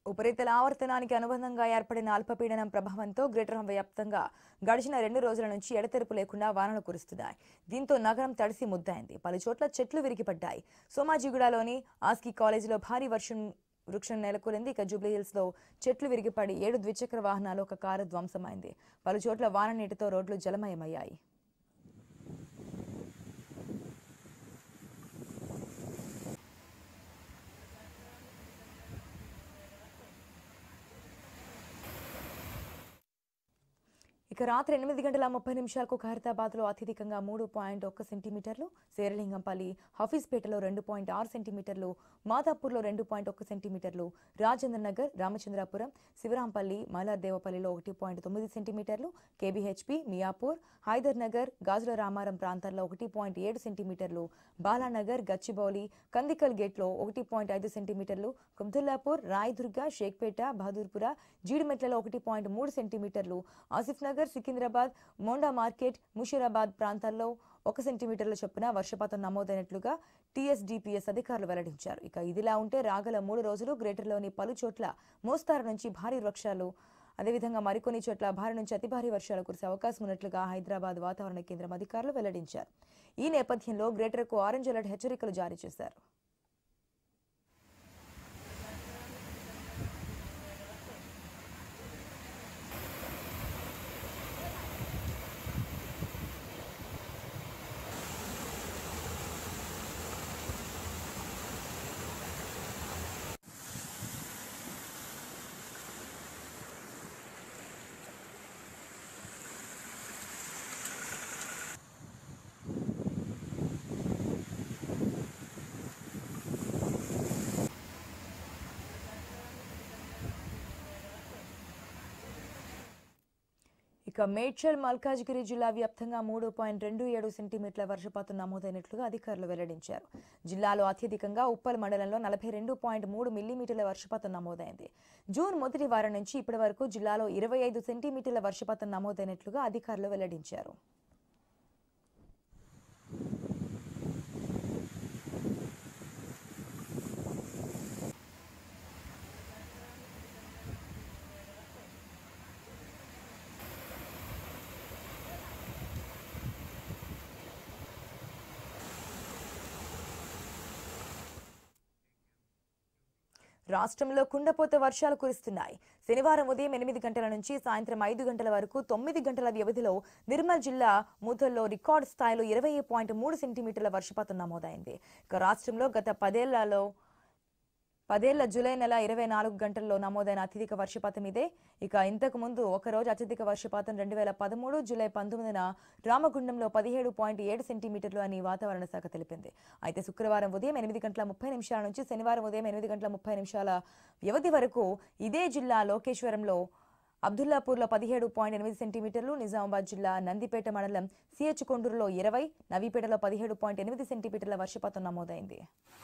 ఉపరితల ఆవర్తనానికి అనుబంధంగా ఏర్పడిన అల్పపీడనం ప్రభావంతో గ్రేటర్ వ్యాప్తంగా గడిచిన రెండు రోజుల నుంచి ఎడతెరుపు లేకుండా వానలు కురుస్తున్నాయి దీంతో నగరం తడిసి ముద్దైంది పలు చోట్ల చెట్లు విరిగిపడ్డాయి సోమాజిగూడలోని ఆస్కీ కాలేజీలో భారీ వర్షం వృక్షం నెలకొలింది ఇక జూబ్లీహిల్స్ లో చెట్లు విరిగిపడి ఏడు ద్విచక్ర వాహనాలు ఒక కారు ధ్వంసమైంది పలు చోట్ల వాన నీటితో రోడ్లు జలమయమయ్యాయి ఇక రాత్రి ఎనిమిది గంటల ముప్పై నిమిషాలకు ఖైరతాబాద్లో అత్యధికంగా మూడు పాయింట్ ఒక్క సెంటీమీటర్లు శేరలింగంపల్లి హఫీజ్పేటలో రెండు పాయింట్ ఆరు సెంటీమీటర్లు మాదాపూర్లో రెండు పాయింట్ ఒక్క సెంటీమీటర్లు రాజేంద్ర నగర్ రామచంద్రాపురం శివరాంపల్లి మైలార్దేవపల్లిలో ఒకటి పాయింట్ తొమ్మిది సెంటీమీటర్లు కేబీహెచ్పి మియాపూర్ హైదర్ నగర్ గాజుల రామారం ప్రాంతాల్లో ఒకటి పాయింట్ ఏడు సెంటీమీటర్లు బాలానగర్ గచ్చిబౌలి కందికల్ గేట్లో ఒకటి పాయింట్ ఐదు సెంటీమీటర్లు కుబ్దుల్లాపూర్ రాయదుర్గ షేక్పేట బహదూర్పుర జీడిమెట్లలో ఒకటి పాయింట్ మూడు సెంటీమీటర్లు ఆసిఫ్ నగర్ సికింద్రాబాద్ మోండా మార్కెట్ ముషీరాబాద్ ప్రాంతాల్లో ఒక సెంటీమీటర్ల చొప్పున వర్షపాతం నమోదైనట్లుగా టీఎస్డీపీఎస్ అధికారులు వెల్లడించారు ఇక ఇదిలా ఉంటే రాగల మూడు రోజులు గ్రేటర్లోని పలు చోట్ల మోస్తారు నుంచి భారీ వర్షాలు అదేవిధంగా మరికొన్ని చోట్ల భారీ నుంచి అతి భారీ వర్షాలు కురిసే అవకాశం ఉన్నట్లుగా హైదరాబాద్ వాతావరణ కేంద్రం అధికారులు వెల్లడించారు ఈ నేపథ్యంలో గ్రేటర్కు ఆరెంజ్ అలర్ట్ హెచ్చరికలు జారీ చేశారు ఇక మేడ్చల్ మల్కాజ్గిరి జిల్లా వ్యాప్తంగా మూడు పాయింట్ రెండు ఏడు సెంటీమీటర్ల వర్షపాతం నమోదైనట్లుగా అధికారులు వెల్లడించారు జిల్లాలో అత్యధికంగా ఉప్పల్ మండలంలో నలభై రెండు పాయింట్ మూడు మిల్లీమీటర్ల వర్షపాతం నమోదైంది జూన్ మొదటి వారం నుంచి ఇప్పటి వరకు జిల్లాలో ఇరవై ఐదు సెంటీమీటర్ల వర్షపాతం నమోదైనట్లుగా అధికారులు వెల్లడించారు రాష్ట్రంలో కుండపోత వర్షాలు కురుస్తున్నాయి శనివారం ఉదయం ఎనిమిది గంటల నుంచి సాయంత్రం ఐదు గంటల వరకు తొమ్మిది గంటల వ్యవధిలో నిర్మల్ జిల్లా మూతల్లో రికార్డు స్థాయిలో ఇరవై పాయింట్ మూడు సెంటీమీటర్ల వర్షపాతం నమోదైంది ఇక రాష్ట్రంలో గత పదేళ్లలో పదేళ్ల జూలై నెల ఇరవై నాలుగు గంటల్లో నమోదైన అత్యధిక వర్షపాతం ఇదే ఇక ఇంతకు ముందు ఒకరోజు అత్యధిక వర్షపాతం రెండు వేల పదమూడు జూలై పంతొమ్మిదిన రామగుండంలో పదిహేడు పాయింట్ ఏడు సెంటీమీటర్లు అని వాతావరణ శాఖ తెలిపింది అయితే శుక్రవారం ఉదయం ఎనిమిది గంటల ముప్పై నిమిషాల నుంచి శనివారం ఉదయం ఎనిమిది గంటల ముప్పై నిమిషాల వ్యవధి వరకు ఇదే జిల్లా లోకేశ్వరంలో అబ్దుల్లాపూర్లో పదిహేడు పాయింట్ ఎనిమిది సెంటీమీటర్లు నిజామాబాద్ జిల్లా నందిపేట మండలం సిహెచ్ కొండూరులో ఇరవై నవీపేటలో పదిహేడు పాయింట్ ఎనిమిది సెంటీమీటర్ల వర్షపాతం నమోదైంది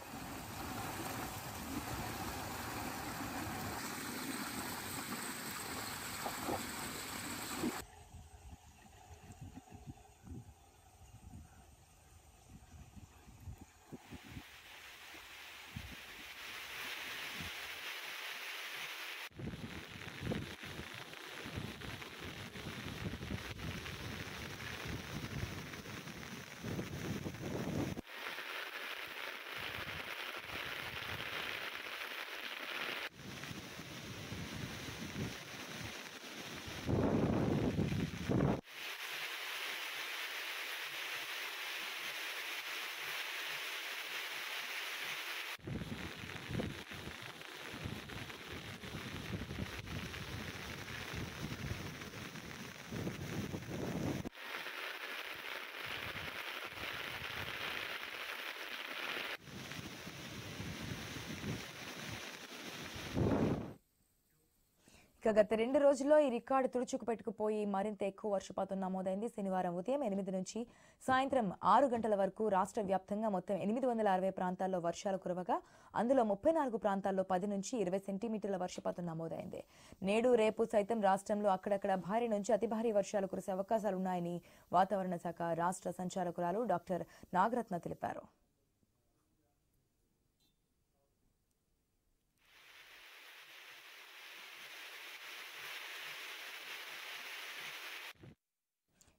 ఇక గత రెండు రోజుల్లో ఈ రికార్డు తుడుచుకు పెట్టుకుపోయి మరింత ఎక్కువ వర్షపాతం నమోదైంది శనివారం ఉదయం ఎనిమిది నుంచి సాయంత్రం ఆరు గంటల వరకు రాష్ట్ర వ్యాప్తంగా మొత్తం ఎనిమిది వందల అరవై ప్రాంతాల్లో వర్షాలు కురవగా అందులో ముప్పై నాలుగు ప్రాంతాల్లో పది నుంచి ఇరవై సెంటీమీటర్ల వర్షపాతం నమోదైంది నేడు రేపు సైతం రాష్ట్రంలో అక్కడక్కడ భారీ నుంచి అతి భారీ వర్షాలు కురిసే అవకాశాలున్నాయని వాతావరణ శాఖ రాష్ట్ర సంచాలకురాలు డాక్టర్ నాగరత్న తెలిపారు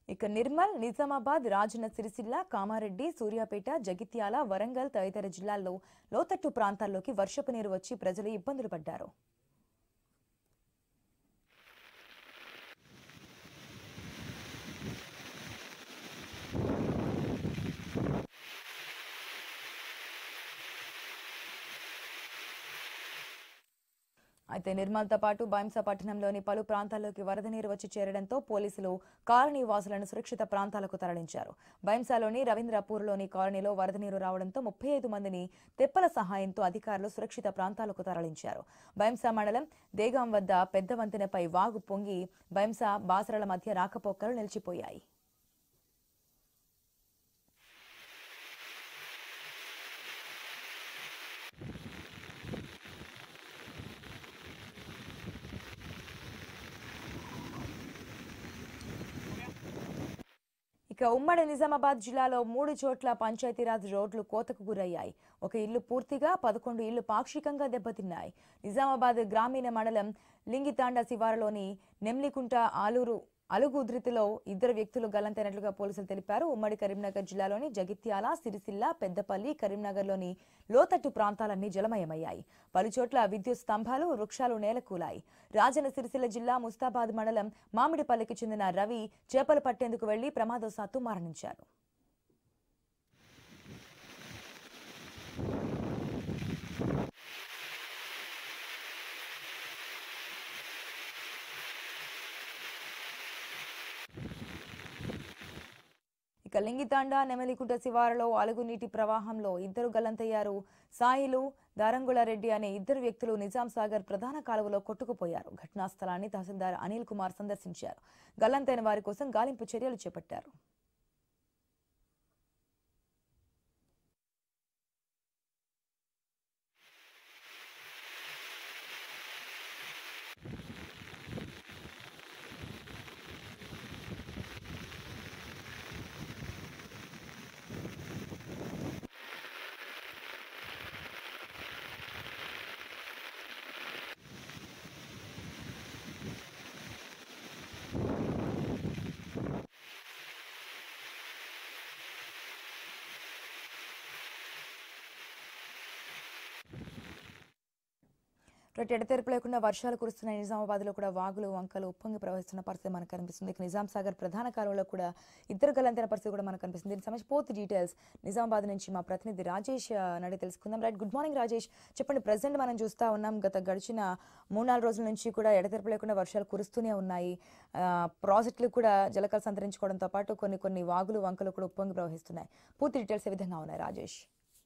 ఇక నిర్మల్ నిజామాబాద్ రాజన్న సిరిసిల్ల కామారెడ్డి సూర్యాపేట జగిత్యాల వరంగల్ తదితర జిల్లాల్లో లోతట్టు ప్రాంతాల్లోకి వర్షపు నీరు వచ్చి ప్రజలు ఇబ్బందులు పడ్డారు అయితే నిర్మల్తో పాటు బైంసా పట్టణంలోని పలు ప్రాంతాల్లోకి వరద నీరు వచ్చి చేరడంతో పోలీసులు కాలనీ వాసులను సురక్షిత ప్రాంతాలకు తరలించారు బైంసాలోని రవీంద్రపూర్లోని కాలనీలో వరద నీరు రావడంతో ముప్పై ఐదు మందిని తెప్పల సహాయంతో అధికారులు సురక్షిత ప్రాంతాలకు తరలించారు బైంసా మండలం దేగాం వద్ద పెద్ద వంతెనపై వాగు పొంగి బైంసా బాసరల మధ్య రాకపోకలు నిలిచిపోయాయి ఇక ఉమ్మడి నిజామాబాద్ జిల్లాలో మూడు చోట్ల పంచాయతీరాజ్ రోడ్లు కోతకు గురయ్యాయి ఒక ఇల్లు పూర్తిగా పదకొండు ఇళ్లు పాక్షికంగా దెబ్బతిన్నాయి నిజామాబాద్ గ్రామీణ మండలం లింగితాండ శివారులోని నెమ్లికుంట ఆలూరు అలుగు ఉధృతిలో ఇద్దరు వ్యక్తులు గల్లంతైనట్లుగా పోలీసులు తెలిపారు ఉమ్మడి కరీంనగర్ జిల్లాలోని జగిత్యాల సిరిసిల్ల పెద్దపల్లి కరీంనగర్లోని లోతట్టు ప్రాంతాలన్నీ జలమయమయ్యాయి పలుచోట్ల విద్యుత్ స్తంభాలు వృక్షాలు నేలకూలాయి రాజన్న సిరిసిల్ల జిల్లా ముస్తాబాద్ మండలం మామిడిపల్లికి చెందిన రవి చేపలు పట్టేందుకు వెళ్లి ప్రమాదవశాత్తు మరణించారు ఇక లింగితాండ నెమలికుంట శివారులో అలుగు నీటి ప్రవాహంలో ఇద్దరు గల్లంతయ్యారు సాయిలు దారంగుళారెడ్డి అనే ఇద్దరు వ్యక్తులు నిజాం సాగర్ ప్రధాన కాలువలో కొట్టుకుపోయారు ఘటనా స్థలాన్ని తహసీల్దార్ అనిల్ కుమార్ సందర్శించారు గల్లంతైన వారి కోసం గాలింపు చర్యలు చేపట్టారు రేటు ఎడతెరిపి లేకుండా వర్షాలు కురుస్తున్న నిజామాబాద్లో కూడా వాగులు వంకలు ఉప్పొంగి ప్రవహిస్తున్న పరిస్థితి మనకు కనిపిస్తుంది ఇక నిజాం సాగర్ ప్రధాన కాలువలో కూడా ఇద్దరు గలంతైన పరిస్థితి కూడా మనకు కనిపిస్తుంది దీనికి సంబంధించి పూర్తి డీటెయిల్స్ నిజామాబాద్ నుంచి మా ప్రతినిధి రాజేష్ ఆ, నడి తెలుసుకుందాం రైట్ గుడ్ మార్నింగ్ రాజేష్ చెప్పండి ప్రజెంట్ మనం చూస్తా ఉన్నాం గత గడిచిన మూడు నాలుగు రోజుల నుంచి కూడా ఎడతెరిపి లేకుండా వర్షాలు కురుస్తూనే ఉన్నాయి ఆ, ప్రాజెక్టులు కూడా జలకలు సంతరించుకోవడంతో పాటు కొన్ని కొన్ని వాగులు వంకలు కూడా ఉప్పొంగి ప్రవహిస్తున్నాయి పూర్తి డీటెయిల్స్ ఏ విధంగా ఉన్నాయి రాజేష్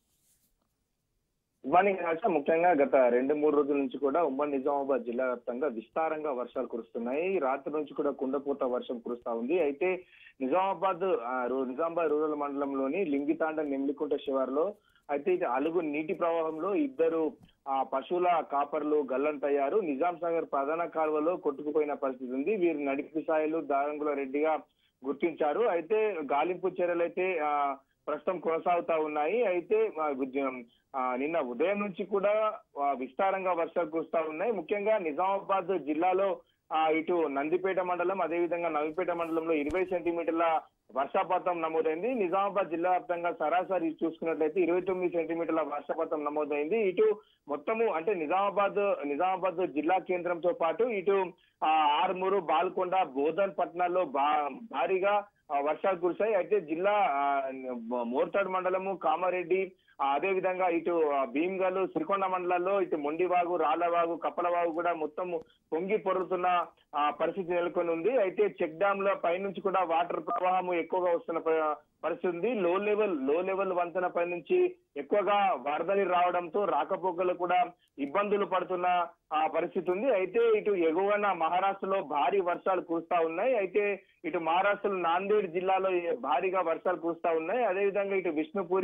మార్నింగ్ రాజా ముఖ్యంగా గత రెండు మూడు రోజుల నుంచి కూడా ఉమ్మడి నిజామాబాద్ జిల్లా వ్యాప్తంగా విస్తారంగా వర్షాలు కురుస్తున్నాయి రాత్రి నుంచి కూడా కుండపోత వర్షం కురుస్తా ఉంది అయితే నిజామాబాద్ ఆ, రూ- నిజామాబాద్ రూరల్ మండలంలోని లింగితాండ నెమ్లికుంట శివారులో అయితే ఇది అలుగు నీటి ప్రవాహంలో ఇద్దరు ఆ పశువుల కాపర్లు గల్లంతయ్యారు నిజాం సాగర్ ప్రధాన కాలువలో కొట్టుకుపోయిన పరిస్థితి ఉంది వీరు నడిపి సాయిలు దారంగుల రెడ్డిగా గుర్తించారు అయితే గాలింపు చర్యలు అయితే ఆ, ప్రస్తుతం కొనసాగుతా ఉన్నాయి అయితే ఆ, ఉద్య- ఆ, నిన్న ఉదయం నుంచి కూడా ఆ, విస్తారంగా వర్షాలు కురుస్తా ఉన్నాయి ముఖ్యంగా నిజామాబాద్ జిల్లాలో ఆ, ఇటు నందిపేట మండలం అదేవిధంగా నవిపేట మండలంలో ఇరవై సెంటీమీటర్ల వర్షపాతం నమోదైంది నిజామాబాద్ జిల్లా వ్యాప్తంగా సరాసరి చూసుకున్నట్లయితే ఇరవై తొమ్మిది సెంటీమీటర్ల వర్షపాతం నమోదైంది ఇటు మొత్తము అంటే నిజామాబాద్ నిజామాబాద్ జిల్లా కేంద్రంతో పాటు ఇటు ఆ, ఆర్మూరు బాల్కొండ బోధన్ పట్టణాల్లో బా భారీగా ఆ, వర్షాలు కురిశాయి అయితే జిల్లా ఆ, మోర్తాడ్ మండలము కామారెడ్డి ఆ, అదే విధంగా ఇటు ఆ, భీమ్గల్ సిరికొండ మండలాల్లో ఇటు మొండివాగు రాళ్లవాగు కప్పలవాగు కూడా మొత్తం పొంగి పొరులుతున్న ఆ, పరిస్థితి నెలకొని ఉంది అయితే చెక్ డ్యామ్ లో పైనుంచి కూడా వాటర్ ప్రవాహం ఎక్కువగా వస్తున్న ప- పరిస్థితి ఉంది లో లెవెల్ లో లెవెల్ వంతెన పై నుంచి ఎక్కువగా వరద నీరు రావడంతో రాకపోకలు కూడా ఇబ్బందులు పడుతున్న ఆ పరిస్థితి ఉంది అయితే ఇటు ఎగువన మహారాష్ట్రలో భారీ వర్షాలు కురుస్తా ఉన్నాయి అయితే ఇటు మహారాష్ట్రలో నాందేడ్ జిల్లాలో భారీగా వర్షాలు కురుస్తా ఉన్నాయి అదేవిధంగా ఇటు విష్ణుపురి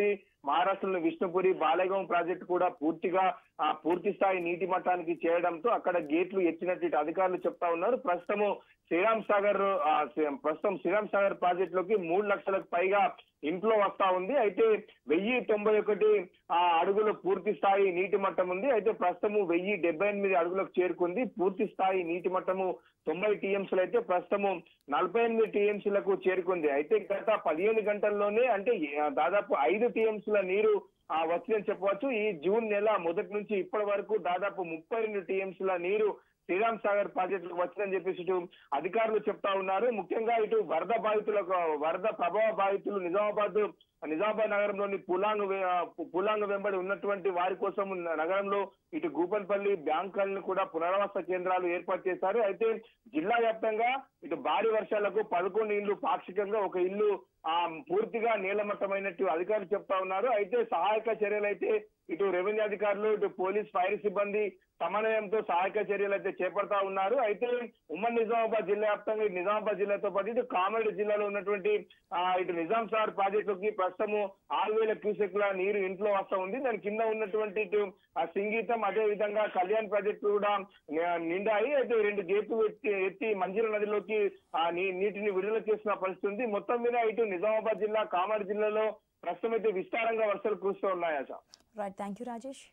మహారాష్ట్రలోని విష్ణుపురి బాలేగాం ప్రాజెక్టు కూడా పూర్తిగా ఆ పూర్తి స్థాయి నీటి మట్టానికి చేయడంతో అక్కడ గేట్లు ఎత్తినట్టు ఇటు అధికారులు చెప్తా ఉన్నారు ప్రస్తుతము శ్రీరామ్ సాగర్ ఆ, శ్రీ- ప్రస్తుతం శ్రీరామ్ సాగర్ ప్రాజెక్ట్ లోకి మూడు లక్షలకు పైగా ఇంట్లో వస్తా ఉంది అయితే వెయ్యి తొంభై ఒకటి ఆ అడుగులు పూర్తి స్థాయి నీటి మట్టం ఉంది అయితే ప్రస్తుతము వెయ్యి డెబ్బై ఎనిమిది అడుగులకు చేరుకుంది పూర్తి స్థాయి నీటి మట్టము తొంభై టీఎంసీలు అయితే ప్రస్తుతము నలభై ఎనిమిది టీఎంసీలకు చేరుకుంది అయితే గత పదిహేను గంటల్లోనే అంటే ఆ, దాదాపు ఐదు టీఎంసీల నీరు ఆ వచ్చిందని చెప్పవచ్చు ఈ జూన్ నెల మొదటి నుంచి ఇప్పటి వరకు దాదాపు ముప్పై రెండు టీఎంసీల నీరు శ్రీరామ్ సాగర్ ప్రాజెక్టులకు వచ్చిందని చెప్పేసి ఇటు అధికారులు చెప్తా ఉన్నారు ముఖ్యంగా ఇటు వరద బాధితులకు వరద ప్రభావ బాధితులు నిజామాబాద్ నిజామాబాద్ నగరంలోని పులాంగ్ వే- ఆ, పు- పులాంగ్ వెంబడి ఉన్నటువంటి వారి కోసం నగరంలో ఇటు గూపన్పల్లి బ్యాంకులను కూడా పునరావాస కేంద్రాలు ఏర్పాటు చేశారు అయితే జిల్లా వ్యాప్తంగా ఇటు భారీ వర్షాలకు పదకొండు ఇళ్లు పాక్షికంగా ఒక ఇల్లు ఆ పూర్తిగా నీలమట్టమైనట్టు అధికారులు చెప్తా ఉన్నారు అయితే సహాయక చర్యలు అయితే ఇటు రెవెన్యూ అధికారులు ఇటు పోలీస్ ఫైర్ సిబ్బంది సమన్వయంతో సహాయక చర్యలు అయితే చేపడతా ఉన్నారు అయితే ఉమ్మడి నిజామాబాద్ జిల్లా వ్యాప్తంగా ఇటు నిజామాబాద్ జిల్లాతో పాటు ఇటు కామారెడ్డి జిల్లాలో ఉన్నటువంటి ఆ ఇటు నిజాం సార్ ప్రాజెక్టుకి ప్రస్తుతము ఆరు వేల క్యూసెక్ల నీరు ఇంట్లో వస్తా ఉంది దాని కింద ఉన్నటువంటి ఇటు ఆ సింగీతం అదే విధంగా కళ్యాణ్ ప్రాజెక్టు కూడా ని- నిండాయి అయితే రెండు గేట్లు ఎత్తి ఎత్తి మంజీర నదిలోకి ఆ నీ- నీటిని విడుదల చేసిన పరిస్థితి ఉంది మొత్తం మీద ఇటు నిజామాబాద్ జిల్లా కామారెడ్డి జిల్లాలో ప్రస్తుతం అయితే విస్తారంగా వర్షాలు కురుస్తూ ఉన్నాయి Asha right thank you Rajesh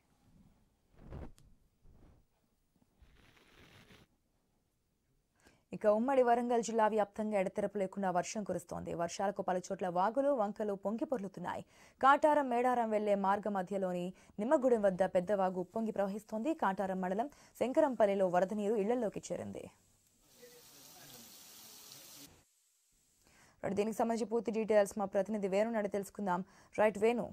ఇక ఉమ్మడి వరంగల్ జిల్లా వ్యాప్తంగా ఎడతెరపు లేకుండా వర్షం కురుస్తోంది వర్షాలకు పలుచోట్ల వాగులు వంకలు పొంగి పొర్లుతున్నాయి కాటారం మేడారం వెళ్లే మార్గ మధ్యలోని నిమ్మగూడెం వద్ద పెద్ద వాగు ఉప్పొంగి ప్రవహిస్తోంది కాటారం మండలం శంకరంపల్లిలో వరద నీరు ఇళ్లలోకి చేరింది రైట్, దీనికి సంబంధించి పూర్తి డీటెయిల్స్ మా ప్రతినిధి వేణు నడి తెలుసుకుందాం రైట్ వేణు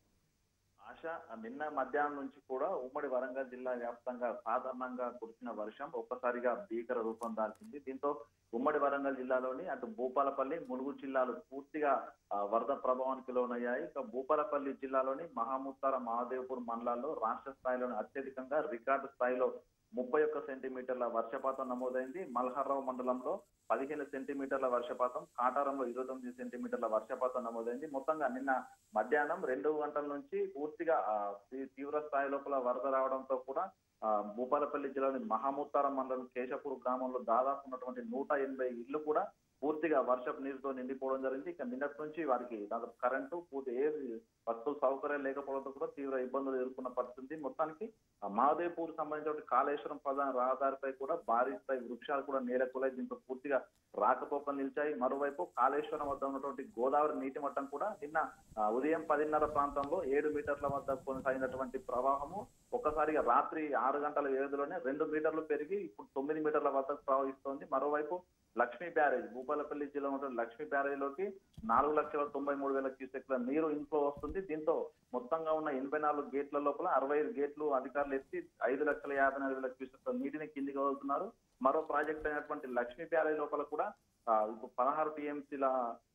ఆశ నిన్న మధ్యాహ్నం నుంచి కూడా ఉమ్మడి వరంగల్ జిల్లా వ్యాప్తంగా సాధారణంగా కురిసిన వర్షం ఒక్కసారిగా భీకర రూపం దాల్చింది దీంతో ఉమ్మడి వరంగల్ జిల్లాలోని అటు భూపాలపల్లి ములుగు జిల్లాలు పూర్తిగా ఆ, వరద ప్రభావానికి లోనయ్యాయి ఇక భూపాలపల్లి జిల్లాలోని మహాముత్తార మహాదేవ్పూర్ మండలాల్లో రాష్ట్ర స్థాయిలోని అత్యధికంగా రికార్డు స్థాయిలో ముప్పై ఒక్క సెంటీమీటర్ల వర్షపాతం నమోదైంది మల్హార్రావు మండలంలో పదిహేను సెంటీమీటర్ల వర్షపాతం కాటారంలో ఇరవై తొమ్మిది సెంటీమీటర్ల వర్షపాతం నమోదైంది మొత్తంగా నిన్న మధ్యాహ్నం రెండు గంటల నుంచి పూర్తిగా ఆ, తీ- తీవ్ర స్థాయి లోపల వరద రావడంతో కూడా ఆ, భూపాలపల్లి జిల్లాలోని మహాముత్తారం మండలం కేశపూర్ గ్రామంలో దాదాపు ఉన్నటువంటి నూట ఎనభై ఇళ్లు కూడా పూర్తిగా వర్షపు నీరుతో నిండిపోవడం జరిగింది ఇక నిన్నటి నుంచి వారికి దాదాపు కరెంటు పూర్తి ఏ వస్తు సౌకర్యాలు లేకపోవడంతో కూడా తీవ్ర ఇబ్బందులు ఎదుర్కొన్న పరిస్థితి మొత్తానికి ఆ మహాదేవ్పూర్ సంబంధించిన కాళేశ్వరం ప్రధాన రహదారిపై కూడా భారీ స్థాయి వృక్షాలు కూడా నేలకొలాయి దీంతో పూర్తిగా రాకపోకలు నిలిచాయి మరోవైపు కాళేశ్వరం వద్ద ఉన్నటువంటి గోదావరి నీటి మట్టం కూడా నిన్న ఆ, ఉదయం పదిన్నర ప్రాంతంలో ఏడు మీటర్ల వద్ద కొనసాగినటువంటి ప్రవాహము ఒక్కసారిగా రాత్రి ఆరు గంటల వ్యవధిలోనే రెండు మీటర్లు పెరిగి ఇప్పుడు తొమ్మిది మీటర్ల వద్ద ప్రవహిస్తోంది మరోవైపు లక్ష్మీ బ్యారేజ్ భూపాలపల్లి జిల్లా ఉన్న లక్ష్మీ బ్యారేజ్ లోకి నాలుగు లక్షల తొంభై మూడు వేల క్యూసెక్ల నీరు ఇన్ఫ్లో వస్తుంది దీంతో మొత్తంగా ఉన్న ఎనభై నాలుగు గేట్ల లోపల అరవై ఐదు గేట్లు అధికారులు ఎత్తి ఐదు లక్షల యాభై నాలుగు వేల క్యూసెక్ల నీటిని కిందికి వదులుతున్నారు మరో ప్రాజెక్ట్ అయినటువంటి లక్ష్మీ బ్యారేజ్ లోపల కూడా ఆ, ఇప్పుడు పదహారు టీఎంసీల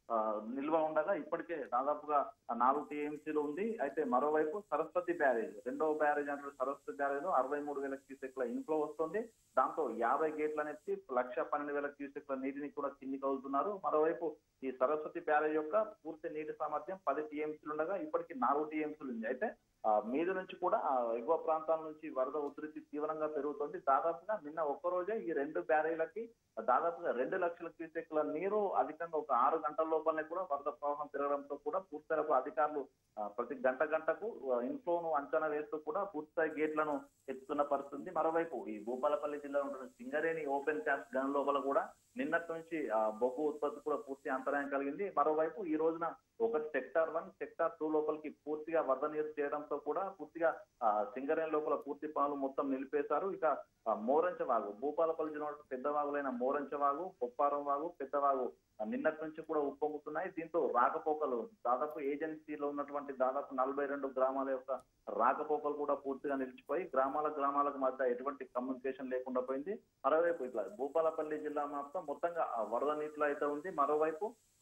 నిల్వ ఉండగా ఇప్పటికే దాదాపుగా ఆ నాలుగు టీఎంసీలు ఉంది అయితే మరోవైపు సరస్వతి బ్యారేజ్ రెండవ బ్యారేజ్ అంటే సరస్వతి బ్యారేజ్ లో అరవై మూడు వేల క్యూసెక్ల ఇన్ఫ్లో వస్తుంది దాంతో యాభై గేట్లను ఎత్తి లక్ష పన్నెండు వేల క్యూసెక్ల నీటిని కూడా కిందికి వదులుతున్నారు మరోవైపు ఈ సరస్వతి బ్యారేజ్ యొక్క పూర్తి నీటి సామర్థ్యం పది టీఎంసీలు ఉండగా ఇప్పటికి నాలుగు టీఎంసీలు ఉంది అయితే ఆ, మీద నుంచి కూడా ఆ ఎగువ ప్రాంతాల నుంచి వరద ఉధృతి తీవ్రంగా పెరుగుతుంది దాదాపుగా నిన్న ఒక్క రోజే ఈ రెండు బ్యారేజ్లకి దాదాపుగా రెండు లక్షల క్యూసెక్ల నీరు అధికంగా ఒక ఆరు గంటల లోపలనే కూడా వరద ప్రవాహం పెరగడంతో కూడా పూర్తిస్థాయిలో అధికారులు ఆ, ప్రతి గంట గంటకు ఇన్ఫ్లోను అంచనా వేస్తూ కూడా పూర్తిస్థాయి గేట్లను ఎత్తుతున్న పరిస్థితి మరోవైపు ఈ భూపాలపల్లి జిల్లాలో ఉంటున్న సింగరేణి ఓపెన్ క్యాస్ట్ గన్ లోపల కూడా నిన్నటి నుంచి ఆ బొగ్గు ఉత్పత్తి కూడా పూర్తి అంతరాయం కలిగింది మరోవైపు ఈ రోజున ఒక సెక్టార్ వన్ సెక్టార్ టూ లోపలికి పూర్తిగా వరద నీరు చేయడంతో కూడా పూర్తిగా ఆ, సింగరేణి లోపల పూర్తి పనులు మొత్తం నిలిపేశారు ఇక ఆ, మోరంచ వాగు భూపాలపల్లి జిల్లా పెద్ద వాగులైన మోరంచ వాగు పొప్పారం వాగు పెద్ద వాగు ఆ, నిన్నటి నుంచి కూడా ఉప్పొంగుతున్నాయి దీంతో రాకపోకలు దాదాపు ఏజెన్సీలో ఉన్నటువంటి దాదాపు నలభై రెండు గ్రామాల యొక్క రాకపోకలు కూడా పూర్తిగా నిలిచిపోయి గ్రామాల గ్రామాలకు మధ్య ఎటువంటి కమ్యూనికేషన్ లేకుండా పోయింది మరోవైపు ఇట్లా భూపాలపల్లి జిల్లా మాత్రం మొత్తంగా ఆ వరద నీటిలో అయితే ఉంది మరోవైపు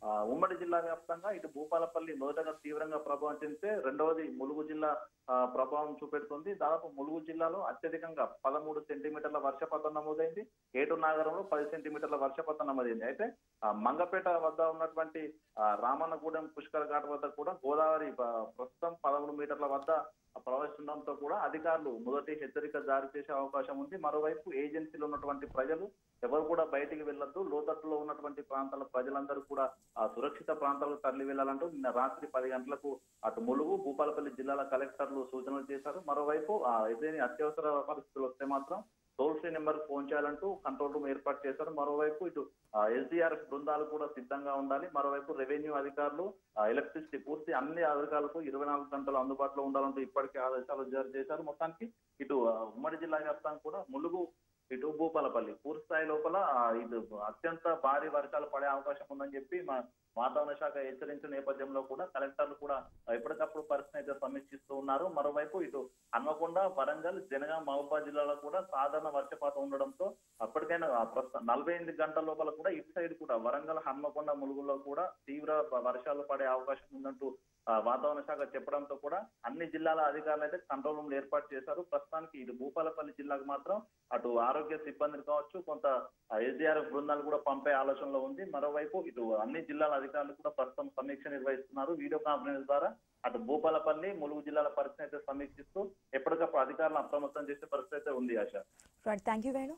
ఆ, ఉమ్మడి జిల్లా వ్యాప్తంగా ఇటు భూపాలపల్లి మొదటగా తీవ్రంగా ప్రభావం చెందితే రెండవది ములుగు జిల్లా ఆ, ప్రభావం చూపెడుతుంది దాదాపు ములుగు జిల్లాలో అత్యధికంగా పదమూడు సెంటీమీటర్ల వర్షపాతం నమోదైంది ఏటు నాగరంలో పది సెంటీమీటర్ల వర్షపాతం నమోదైంది అయితే ఆ, మంగపేట వద్ద ఉన్నటువంటి ఆ, రామన్నగూడెం పుష్కర ఘాట్ వద్ద కూడా గోదావరి ప- ప్రస్తుతం పదమూడు మీటర్ల వద్ద ప్రవహిస్తుండడంతో కూడా అధికారులు మొదటి హెచ్చరిక జారీ చేసే అవకాశం ఉంది మరోవైపు ఏజెన్సీలో ఉన్నటువంటి ప్రజలు ఎవరు కూడా బయటికి వెళ్ళొద్దు లోతట్టులో ఉన్నటువంటి ప్రాంతాల ప్రజలందరూ కూడా ఆ సురక్షిత ప్రాంతాలకు తరలి వెళ్లాలంటూ నిన్న రాత్రి పది గంటలకు అటు ములుగు భూపాలపల్లి జిల్లాల కలెక్టర్లు సూచనలు చేశారు మరోవైపు ఆ ఏదైనా అత్యవసర పరిస్థితులు వస్తే మాత్రం టోల్ ఫ్రీ నెంబర్ ఫోన్ చేయాలంటూ కంట్రోల్ రూమ్ ఏర్పాటు చేశారు మరోవైపు ఇటు ఎస్డీఆర్ఎఫ్ బృందాలు కూడా సిద్ధంగా ఉండాలి మరోవైపు రెవెన్యూ అధికారులు ఎలక్ట్రిసిటీ పూర్తి అన్ని అధికారులకు ఇరవై నాలుగు గంటలు అందుబాటులో ఉండాలంటూ ఇప్పటికే ఆదేశాలు జారీ చేశారు మొత్తానికి ఇటు ఆ, ఉమ్మడి జిల్లా వ్యాప్తంగా కూడా ములుగు ఇటు భూపాలపల్లి పూర్తి స్థాయి లోపల ఆ, ఇటు అత్యంత భారీ వర్షాలు పడే అవకాశం ఉందని చెప్పి మా వాతావరణ శాఖ హెచ్చరించిన నేపథ్యంలో కూడా కలెక్టర్లు కూడా ఎప్పటికప్పుడు పరిస్థితిని అయితే సమీక్షిస్తూ ఉన్నారు మరోవైపు ఇటు హన్మకొండ వరంగల్ జనగాం మహబూబాద్ జిల్లాలో కూడా సాధారణ వర్షపాతం ఉండడంతో అప్పటికైనా ఆ ప్రస్తుతం నలభై ఎనిమిది గంటల లోపల కూడా ఇటు సైడ్ కూడా వరంగల్ హన్మకొండ ములుగులో కూడా తీవ్ర వర్షాలు పడే అవకాశం ఉందంటూ ఆ, వాతావరణ శాఖ చెప్పడంతో కూడా అన్ని జిల్లాల అధికారులు అయితే కంట్రోల్ రూమ్ ఏర్పాటు చేశారు ప్రస్తుతానికి ఇటు భూపాలపల్లి జిల్లాకు మాత్రం అటు ఆరోగ్య సిబ్బందిని కావచ్చు కొంత ఎస్డీఆర్ఎఫ్ బృందాలు కూడా పంపే ఆలోచనలో ఉంది మరోవైపు ఇటు అన్ని జిల్లాల అధికారులు కూడా ప్రస్తుతం సమీక్ష నిర్వహిస్తున్నారు వీడియో కాన్ఫరెన్స్ ద్వారా అటు భూపాలపల్లి ములుగు జిల్లాల పరిస్థితి అయితే సమీక్షిస్తూ ఎప్పటికప్పుడు అధికారులను అప్రమత్తం చేసే పరిస్థితి అయితే ఉంది Asha right thank you Venu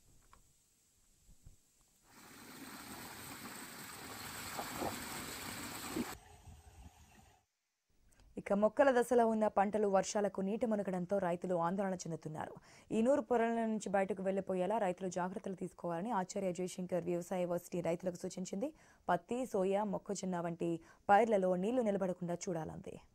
ఇక మొక్కల దశలో ఉన్న పంటలు వర్షాలకు నీటి మునగడంతో రైతులు ఆందోళన చెందుతున్నారు ఈ నూరు పొరల నుంచి బయటకు వెళ్లిపోయేలా రైతులు జాగ్రత్తలు తీసుకోవాలని ఆచార్య జయశంకర్ వ్యవసాయ వర్సిటీ రైతులకు సూచించింది పత్తి సోయా మొక్కజొన్న వంటి పైర్లలో నీళ్లు నిలబడకుండా చూడాలంది